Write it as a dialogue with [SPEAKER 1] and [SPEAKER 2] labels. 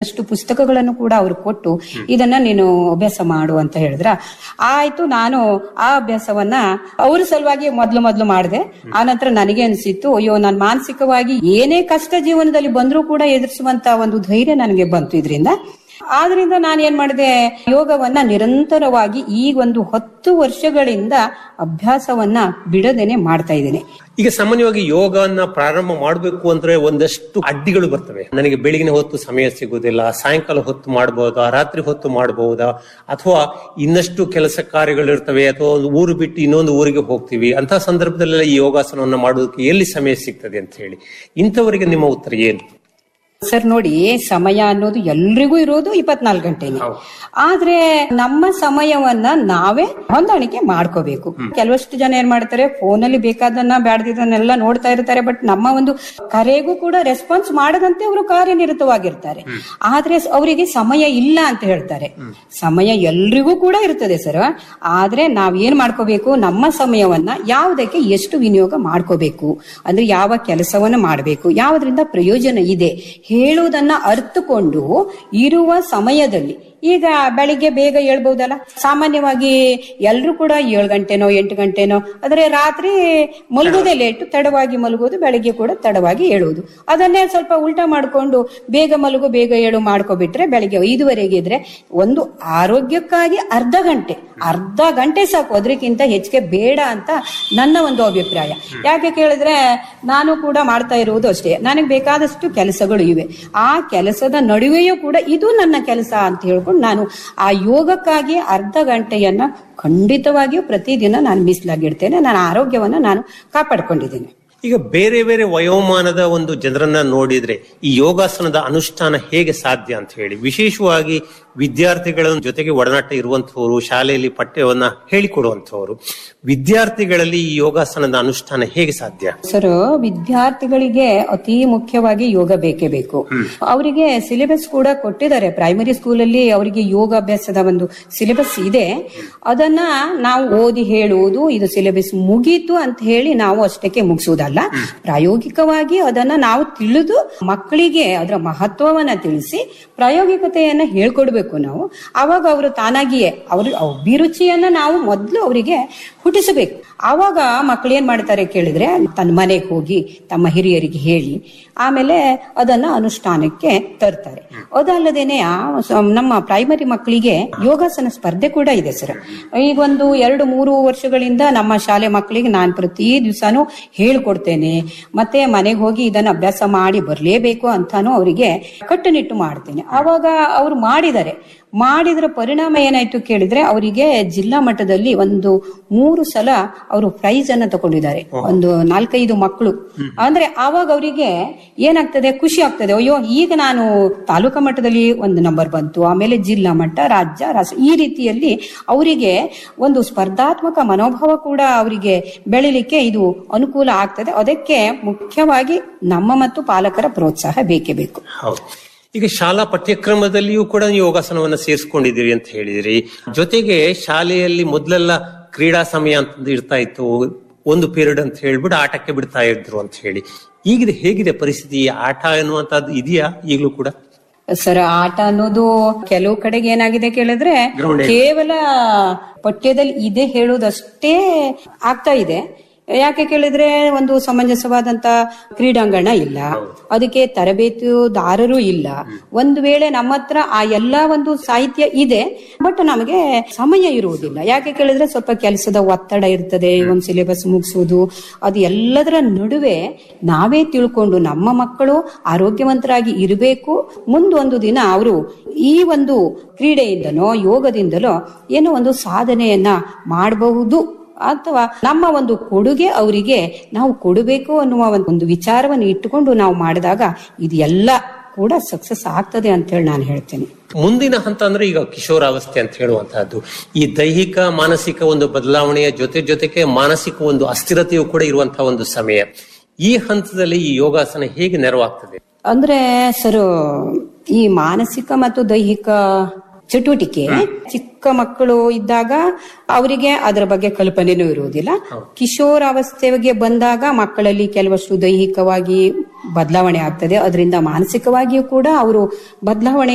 [SPEAKER 1] ಇಷ್ಟು ಪುಸ್ತಕಗಳನ್ನು ಕೂಡ ಅವರು ಕೊಟ್ಟು ಇದನ್ನ ನೀನು ಅಭ್ಯಾಸ ಮಾಡು ಅಂತ ಹೇಳಿದ್ರ ಆಯ್ತು ನಾನು ಆ ಅಭ್ಯಾಸವನ್ನ ಅವ್ರ ಸಲುವಾಗಿ ಮೊದ್ಲು ಮೊದ್ಲು ಮಾಡಿದೆ ಆನಂತರ ನನಗೆ ಅನಿಸಿತ್ತು ಅಯ್ಯೋ ನಾನು ಮಾನಸಿಕವಾಗಿ ಏನೇ ಕಷ್ಟ ಜೀವನದಲ್ಲಿ ಬಂದ್ರೂ ಕೂಡ ಎದುರಿಸುವಂತ ಒಂದು ಧೈರ್ಯ ನನಗೆ ಬಂತು ಇದರಿಂದ ಆದ್ರಿಂದ ನಾನು ಏನ್ ಮಾಡಿದೆ ಯೋಗವನ್ನ ನಿರಂತರವಾಗಿ ಈಗ ಒಂದು ಹತ್ತು ವರ್ಷಗಳಿಂದ ಅಭ್ಯಾಸವನ್ನ ಬಿಡದೇನೆ ಮಾಡ್ತಾ ಇದ್ದೇನೆ
[SPEAKER 2] ಈಗ ಸಾಮಾನ್ಯವಾಗಿ ಯೋಗವನ್ನ ಪ್ರಾರಂಭ ಮಾಡಬೇಕು ಅಂದ್ರೆ ಒಂದಷ್ಟು ಅಡ್ಡಿಗಳು ಬರ್ತವೆ ನನಗೆ ಬೆಳಗಿನ ಹೊತ್ತು ಸಮಯ ಸಿಗುವುದಿಲ್ಲ ಸಾಯಂಕಾಲ ಹೊತ್ತು ಮಾಡಬಹುದಾ ರಾತ್ರಿ ಹೊತ್ತು ಮಾಡಬಹುದಾ ಅಥವಾ ಇನ್ನಷ್ಟು ಕೆಲಸ ಕಾರ್ಯಗಳು ಇರ್ತವೆ ಅಥವಾ ಒಂದು ಊರು ಬಿಟ್ಟು ಇನ್ನೊಂದು ಊರಿಗೆ ಹೋಗ್ತೀವಿ ಅಂತ ಸಂದರ್ಭದಲ್ಲೆಲ್ಲ ಈ ಯೋಗಾಸನವನ್ನ ಮಾಡೋದಕ್ಕೆ ಎಲ್ಲಿ ಸಮಯ ಸಿಗ್ತದೆ ಅಂತ ಹೇಳಿ ಇಂಥವರಿಗೆ ನಿಮ್ಮ ಉತ್ತರ ಏನು
[SPEAKER 1] ಸರ್ ನೋಡಿ ಸಮಯ ಅನ್ನೋದು ಎಲ್ರಿಗೂ ಇರೋದು ಇಪ್ಪತ್ನಾಲ್ಕು ಗಂಟೆನೆ ಆದ್ರೆ ನಮ್ಮ ಸಮಯವನ್ನ ನಾವೇ ಹೊಂದಾಣಿಕೆ ಮಾಡ್ಕೋಬೇಕು ಕೆಲವಷ್ಟು ಜನ ಏನ್ ಮಾಡ್ತಾರೆ ಫೋನಲ್ಲಿ ಬೇಕಾದನ್ನ ಬ್ಯಾಡ್ದಿದ್ದನ್ನೆಲ್ಲ ನೋಡ್ತಾ ಇರ್ತಾರೆ ಬಟ್ ನಮ್ಮ ಒಂದು ಕರೆಗೂ ಕೂಡ ರೆಸ್ಪಾನ್ಸ್ ಮಾಡದಂತೆ ಅವರು ಕಾರ್ಯನಿರತವಾಗಿರ್ತಾರೆ ಆದ್ರೆ ಅವರಿಗೆ ಸಮಯ ಇಲ್ಲ ಅಂತ ಹೇಳ್ತಾರೆ ಸಮಯ ಎಲ್ರಿಗೂ ಕೂಡ ಇರ್ತದೆ ಸರ್ ಆದ್ರೆ ನಾವ್ ಏನ್ ಮಾಡ್ಕೋಬೇಕು ನಮ್ಮ ಸಮಯವನ್ನ ಯಾವುದಕ್ಕೆ ಎಷ್ಟು ವಿನಿಯೋಗ ಮಾಡ್ಕೋಬೇಕು ಅಂದ್ರೆ ಯಾವ ಕೆಲಸವನ್ನ ಮಾಡಬೇಕು ಯಾವುದರಿಂದ ಪ್ರಯೋಜನ ಇದೆ ಹೇಳುವುದನ್ನ ಅರ್ಥಕೊಂಡು ಇರುವ ಸಮಯದಲ್ಲಿ ಈಗ ಬೆಳಿಗ್ಗೆ ಬೇಗ ಹೇಳ್ಬಹುದಲ್ಲ ಸಾಮಾನ್ಯವಾಗಿ ಎಲ್ರು ಕೂಡ ಏಳು ಗಂಟೆನೋ ಎಂಟು ಗಂಟೆನೋ ಆದ್ರೆ ರಾತ್ರಿ ಮಲಗೋದೇ ಲೇಟು ತಡವಾಗಿ ಮಲಗೋದು ಬೆಳಿಗ್ಗೆ ಕೂಡ ತಡವಾಗಿ ಹೇಳುವುದು ಅದನ್ನೇ ಸ್ವಲ್ಪ ಉಲ್ಟಾ ಮಾಡ್ಕೊಂಡು ಬೇಗ ಮಲಗು ಬೇಗ ಏಳು ಮಾಡ್ಕೊಬಿಟ್ರೆ ಬೆಳಿಗ್ಗೆ ಐದುವರೆಗೆ ಇದ್ರೆ ಒಂದು ಆರೋಗ್ಯಕ್ಕಾಗಿ ಅರ್ಧ ಗಂಟೆ ಅರ್ಧ ಗಂಟೆ ಸಾಕು ಅದಕ್ಕಿಂತ ಹೆಚ್ಚಿಗೆ ಬೇಡ ಅಂತ ನನ್ನ ಒಂದು ಅಭಿಪ್ರಾಯ ಯಾಕೆ ಕೇಳಿದ್ರೆ ನಾನು ಕೂಡ ಮಾಡ್ತಾ ಇರುವುದು ಅಷ್ಟೇ ನನಗೆ ಬೇಕಾದಷ್ಟು ಕೆಲಸಗಳು ಇವೆ ಆ ಕೆಲಸದ ನಡುವೆಯೂ ಕೂಡ ಇದು ನನ್ನ ಕೆಲಸ ಅಂತ ಹೇಳ್ಕೊಂಡು ನಾನು ಆ ಯೋಗಕ್ಕಾಗಿ ಅರ್ಧ ಗಂಟೆಯನ್ನ ಖಂಡಿತವಾಗಿಯೂ ಪ್ರತಿದಿನ ನಾನು ಮೀಸಲಾಗಿಡ್ತೇನೆ ನನ್ನ ಆರೋಗ್ಯವನ್ನ ನಾನು ಕಾಪಾಡ್ಕೊಂಡಿದ್ದೇನೆ
[SPEAKER 2] ಈಗ ಬೇರೆ ಬೇರೆ ವಯೋಮಾನದ ಒಂದು ಜನರನ್ನ ನೋಡಿದ್ರೆ ಈ ಯೋಗಾಸನದ ಅನುಷ್ಠಾನ ಹೇಗೆ ಸಾಧ್ಯ ಅಂತ ಹೇಳಿ ವಿಶೇಷವಾಗಿ ವಿದ್ಯಾರ್ಥಿಗಳ ಜೊತೆಗೆ ಒಡನಾಟ ಇರುವಂತಹವರು ಶಾಲೆಯಲ್ಲಿ ಪಠ್ಯವನ್ನ ಹೇಳಿಕೊಡುವಂತಹವರು ವಿದ್ಯಾರ್ಥಿಗಳಲ್ಲಿ ಈ ಯೋಗಾಸನದ ಅನುಷ್ಠಾನ ಹೇಗೆ ಸಾಧ್ಯ
[SPEAKER 1] ಸರ್ ವಿದ್ಯಾರ್ಥಿಗಳಿಗೆ ಅತಿ ಮುಖ್ಯವಾಗಿ ಯೋಗ ಬೇಕೇ ಬೇಕು ಅವರಿಗೆ ಸಿಲೆಬಸ್ ಕೂಡ ಕೊಟ್ಟಿದ್ದಾರೆ ಪ್ರೈಮರಿ ಸ್ಕೂಲಲ್ಲಿ ಅವರಿಗೆ ಯೋಗಾಭ್ಯಾಸದ ಒಂದು ಸಿಲೆಬಸ್ ಇದೆ ಅದನ್ನ ನಾವು ಓದಿ ಹೇಳುವುದು ಇದು ಸಿಲೆಬಸ್ ಮುಗೀತು ಅಂತ ಹೇಳಿ ನಾವು ಅಷ್ಟಕ್ಕೆ ಮುಗಿಸುವುದಲ್ಲ ಪ್ರಾಯೋಗಿಕವಾಗಿ ಅದನ್ನ ನಾವು ತಿಳಿದು ಮಕ್ಕಳಿಗೆ ಅದರ ಮಹತ್ವವನ್ನ ತಿಳಿಸಿ ಪ್ರಾಯೋಗಿಕತೆಯನ್ನ ಹೇಳ್ಕೊಡ್ಬೇಕು ನಾವು ಅವಾಗ ಅವರು ತಾನಾಗಿಯೇ ಅವ್ರ ಅಭಿರುಚಿಯನ್ನ ನಾವು ಮೊದಲು ಅವರಿಗೆ ಹುಟ್ಟಿಸಬೇಕು ಆವಾಗ ಮಕ್ಕಳು ಏನ್ ಮಾಡ್ತಾರೆ ಕೇಳಿದ್ರೆ ತನ್ನ ಮನೆಗೆ ಹೋಗಿ ತಮ್ಮ ಹಿರಿಯರಿಗೆ ಹೇಳಿ ಆಮೇಲೆ ಅದನ್ನ ಅನುಷ್ಠಾನಕ್ಕೆ ತರ್ತಾರೆ ಅದಲ್ಲದೇನೆ ಆ ಸ- ನಮ್ಮ ಪ್ರೈಮರಿ ಮಕ್ಕಳಿಗೆ ಯೋಗಾಸನ ಸ್ಪರ್ಧೆ ಕೂಡ ಇದೆ ಸರ್ ಈಗ ಒಂದು ಎರಡು ಮೂರು ವರ್ಷಗಳಿಂದ ನಮ್ಮ ಶಾಲೆ ಮಕ್ಕಳಿಗೆ ನಾನು ಪ್ರತಿ ದಿವಸನೂ ಹೇಳ್ಕೊಡ್ತೇನೆ ಮತ್ತೆ ಮನೆಗೆ ಹೋಗಿ ಇದನ್ನ ಅಭ್ಯಾಸ ಮಾಡಿ ಬರಲೇಬೇಕು ಅಂತಾನು ಅವರಿಗೆ ಕಟ್ಟುನಿಟ್ಟು ಮಾಡ್ತೇನೆ ಆವಾಗ ಅವ್ರು ಮಾಡಿದ್ದಾರೆ ಮಾಡಿದ್ರ ಪರಿಣಾಮ ಏನಾಯ್ತು ಕೇಳಿದ್ರೆ ಅವರಿಗೆ ಜಿಲ್ಲಾ ಮಟ್ಟದಲ್ಲಿ ಒಂದು ಮೂರು ಸಲ ಅವರು ಪ್ರೈಸ್ ಅನ್ನ ತಗೊಂಡಿದ್ದಾರೆ ಒಂದು ನಾಲ್ಕೈದು ಮಕ್ಕಳು ಅಂದ್ರೆ ಆವಾಗ ಅವರಿಗೆ ಏನಾಗ್ತದೆ ಖುಷಿ ಆಗ್ತದೆ ಅಯ್ಯೋ ಈಗ ನಾನು ತಾಲೂಕಾ ಮಟ್ಟದಲ್ಲಿ ಒಂದು ನಂಬರ್ ಬಂತು ಆಮೇಲೆ ಜಿಲ್ಲಾ ಮಟ್ಟ ರಾಜ್ಯ ರಾಷ್ಟ್ರ ಈ ರೀತಿಯಲ್ಲಿ ಅವರಿಗೆ ಒಂದು ಸ್ಪರ್ಧಾತ್ಮಕ ಮನೋಭಾವ ಕೂಡ ಅವರಿಗೆ ಬೆಳಿಲಿಕ್ಕೆ ಇದು ಅನುಕೂಲ ಆಗ್ತದೆ ಅದಕ್ಕೆ ಮುಖ್ಯವಾಗಿ ನಮ್ಮ ಮತ್ತು ಪಾಲಕರ ಪ್ರೋತ್ಸಾಹ ಬೇಕೇ ಬೇಕು
[SPEAKER 2] ಹೌದು ಈಗ ಶಾಲಾ ಪಠ್ಯಕ್ರಮದಲ್ಲಿಯೂ ಕೂಡ ನೀವು ಯೋಗಾಸನವನ್ನ ಸೇರಿಸ್ಕೊಂಡಿದ್ದೀರಿ ಅಂತ ಹೇಳಿದಿರಿ ಜೊತೆಗೆ ಶಾಲೆಯಲ್ಲಿ ಮೊದಲೆಲ್ಲ ಕ್ರೀಡಾ ಸಮಯ ಅಂತ ಇರ್ತಾ ಇತ್ತು ಒಂದು ಪೀರಿಯಡ್ ಅಂತ ಹೇಳ್ಬಿಟ್ಟು ಆಟಕ್ಕೆ ಬಿಡ್ತಾ ಇದ್ರು ಅಂತ ಹೇಳಿ ಈಗಿದೆ ಹೇಗಿದೆ ಪರಿಸ್ಥಿತಿ ಈ ಆಟ ಎನ್ನುವಂತದ್ದು ಇದೆಯಾ ಈಗಲೂ ಕೂಡ
[SPEAKER 1] ಸರ್ ಆಟ ಅನ್ನೋದು ಕೆಲವು ಕಡೆಗೆ ಏನಾಗಿದೆ ಕೇಳಿದ್ರೆ
[SPEAKER 2] Ground ಅಲ್ಲಿ.
[SPEAKER 1] ಕೇವಲ ಪಠ್ಯದಲ್ಲಿ ಇದೆ ಹೇಳುವುದಷ್ಟೇ ಆಗ್ತಾ ಇದೆ ಯಾಕೆ ಕೇಳಿದ್ರೆ ಒಂದು ಸಮಂಜಸವಾದಂತ ಕ್ರೀಡಾಂಗಣ ಇಲ್ಲ ಅದಕ್ಕೆ ತರಬೇತುದಾರರು ಇಲ್ಲ ಒಂದು ವೇಳೆ ನಮ್ಮ ಹತ್ರ ಆ ಎಲ್ಲಾ ಒಂದು ಸಾಹಿತ್ಯ ಇದೆ ಬಟ್ ನಮಗೆ ಸಮಯ ಇರುವುದಿಲ್ಲ ಯಾಕೆ ಕೇಳಿದ್ರೆ ಸ್ವಲ್ಪ ಕೆಲಸದ ಒತ್ತಡ ಇರ್ತದೆ ಒಂದು ಸಿಲೆಬಸ್ ಮುಗಿಸುವುದು ಅದು ಎಲ್ಲದರ ನಡುವೆ ನಾವೇ ತಿಳ್ಕೊಂಡು ನಮ್ಮ ಮಕ್ಕಳು ಆರೋಗ್ಯವಂತರಾಗಿ ಇರಬೇಕು ಮುಂದೊಂದು ದಿನ ಅವರು ಈ ಒಂದು ಕ್ರೀಡೆಯಿಂದನೋ ಯೋಗದಿಂದಲೋ ಏನೋ ಒಂದು ಸಾಧನೆಯನ್ನ ಮಾಡಬಹುದು ಅಥವಾ ನಮ್ಮ ಒಂದು ಕೊಡುಗೆ ಅವರಿಗೆ ನಾವು ಕೊಡಬೇಕು ಅನ್ನುವ ಒಂದು ವಿಚಾರವನ್ನು ಇಟ್ಟುಕೊಂಡು ನಾವು ಮಾಡಿದಾಗ ಇದು ಎಲ್ಲ ಕೂಡ ಸಕ್ಸಸ್ ಆಗ್ತದೆ ಅಂತ ಹೇಳಿ ನಾನು ಹೇಳ್ತೇನೆ
[SPEAKER 2] ಮುಂದಿನ ಹಂತ ಅಂದ್ರೆ ಈಗ ಕಿಶೋರಾವಸ್ಥೆ ಅಂತ ಹೇಳುವಂತಹದ್ದು ಈ ದೈಹಿಕ ಮಾನಸಿಕ ಒಂದು ಬದಲಾವಣೆಯ ಜೊತೆ ಜೊತೆಗೆ ಮಾನಸಿಕ ಒಂದು ಅಸ್ಥಿರತೆಯು ಕೂಡ ಇರುವಂತಹ ಒಂದು ಸಮಯ ಈ ಹಂತದಲ್ಲಿ ಈ ಯೋಗಾಸನ ಹೇಗೆ ನೆರವಾಗ್ತದೆ
[SPEAKER 1] ಅಂದ್ರೆ ಸರ್ ಈ ಮಾನಸಿಕ ಮತ್ತು ದೈಹಿಕ ಚಟುವಟಿಕೆ ಚಿಕ್ಕ ಮಕ್ಕಳು ಇದ್ದಾಗ ಅವರಿಗೆ ಅದರ ಬಗ್ಗೆ ಕಲ್ಪನೆನೂ ಇರುವುದಿಲ್ಲ ಕಿಶೋರಾವಸ್ಥೆಗೆ ಬಂದಾಗ ಮಕ್ಕಳಲ್ಲಿ ಕೆಲವಷ್ಟು ದೈಹಿಕವಾಗಿ ಬದಲಾವಣೆ ಆಗ್ತದೆ ಅದರಿಂದ ಮಾನಸಿಕವಾಗಿಯೂ ಕೂಡ ಅವರು ಬದಲಾವಣೆ